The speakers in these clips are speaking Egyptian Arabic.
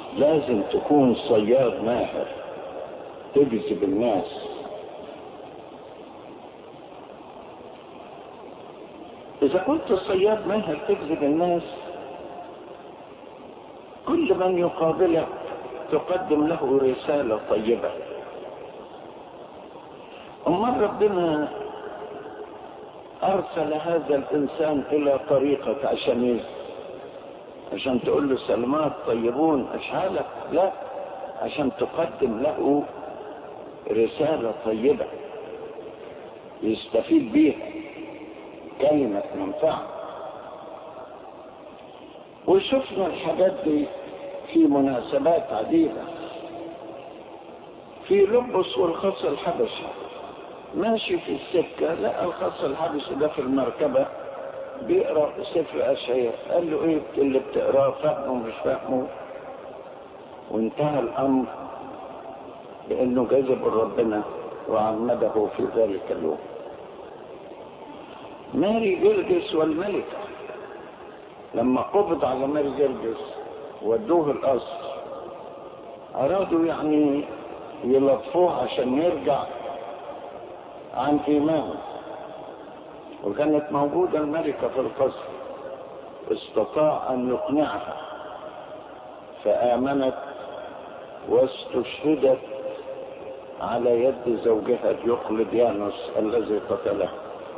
لازم تكون صياد ماهر تجذب الناس إذا كنت صياد ماهر تجذب الناس كل من يقابلك تقدم له رسالة طيبة أما ربنا أرسل هذا الإنسان إلى طريقك عشان إيه؟ عشان تقول له سلامات طيبون أشعالك لا عشان تقدم له رسالة طيبة يستفيد بيها كلمة منفعة وشفنا الحاجات دي في مناسبات عديدة في لبس والخص الحبشي ماشي في السكة لقى الخص الحبشي ده في المركبة بيقرا سفر اشعياء قال له ايه اللي بتقراه فاهمه مش فاهمه وانتهى الامر بانه جذب ربنا وعمده في ذلك اليوم ماري جرجس والملكة لما قبض على ماري جرجس ودوه القصر أرادوا يعني يلطفوه عشان يرجع عن إيمانه وكانت موجودة الملكة في القصر استطاع أن يقنعها فآمنت واستشهدت على يد زوجها ديوقلديانوس الذي قتله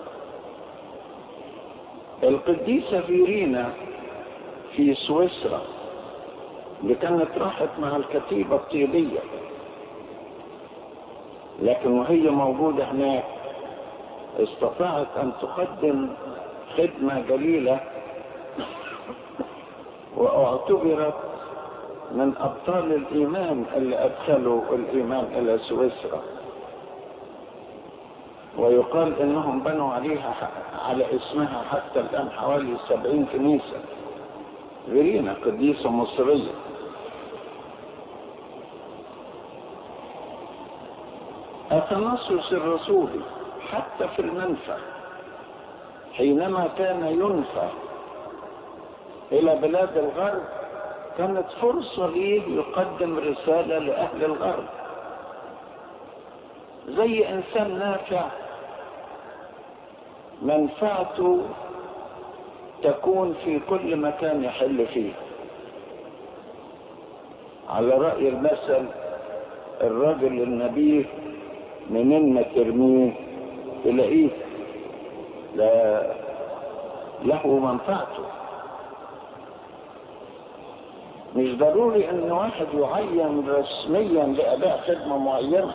القديسة فيرينا في سويسرا اللي كانت راحت مع الكتيبة الطيبية لكن وهي موجودة هناك استطاعت أن تقدم خدمة جليلة واعتبرت من أبطال الإيمان اللي أدخلوا الإيمان إلى سويسرا ويقال انهم بنوا عليها على اسمها حتى الان حوالي سبعين كنيسة فيرينا قديسة مصرية اثناسوس الرسولي حتى في المنفى حينما كان ينفى الى بلاد الغرب كانت فرصة ليه يقدم رسالة لأهل الغرب زي إنسان نافع منفعته تكون في كل مكان يحل فيه على رأي المثل الرجل النبيه منين ما ترميه تلاقيه لا له منفعته مش ضروري ان واحد يعين رسميا لاداء خدمه معينه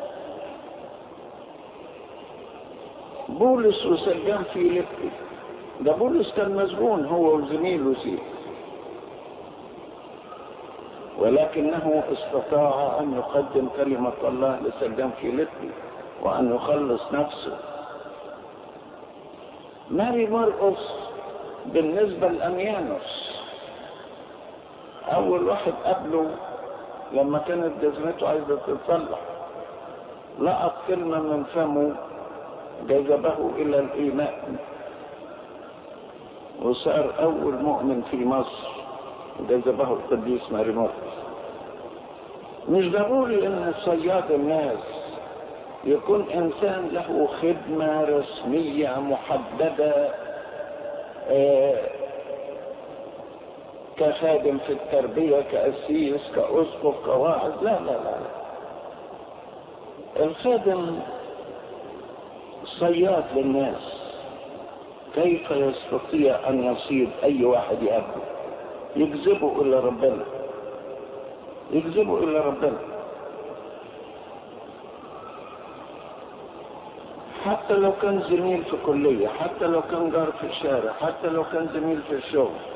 بولس وسجان فيليبي ده بولس كان مسجون هو وزميله فيه ولكنه استطاع ان يقدم كلمه الله لسجان فيليبي وان يخلص نفسه ماري مرقس بالنسبه لاميانوس اول واحد قبله لما كانت جزمته عايزه تتصلح لقط كلمه من فمه جذبه الى الايمان وصار اول مؤمن في مصر جذبه القديس ماري مرقس مش ضروري ان صياد الناس يكون انسان له خدمه رسميه محدده آه كخادم في التربية كأسيس كأسقف كواعظ لا لا لا الخادم صياد للناس كيف يستطيع أن يصيد أي واحد يقابله يجذبه إلى ربنا يجذبه إلى ربنا حتى لو كان زميل في كلية حتى لو كان جار في الشارع حتى لو كان زميل في الشغل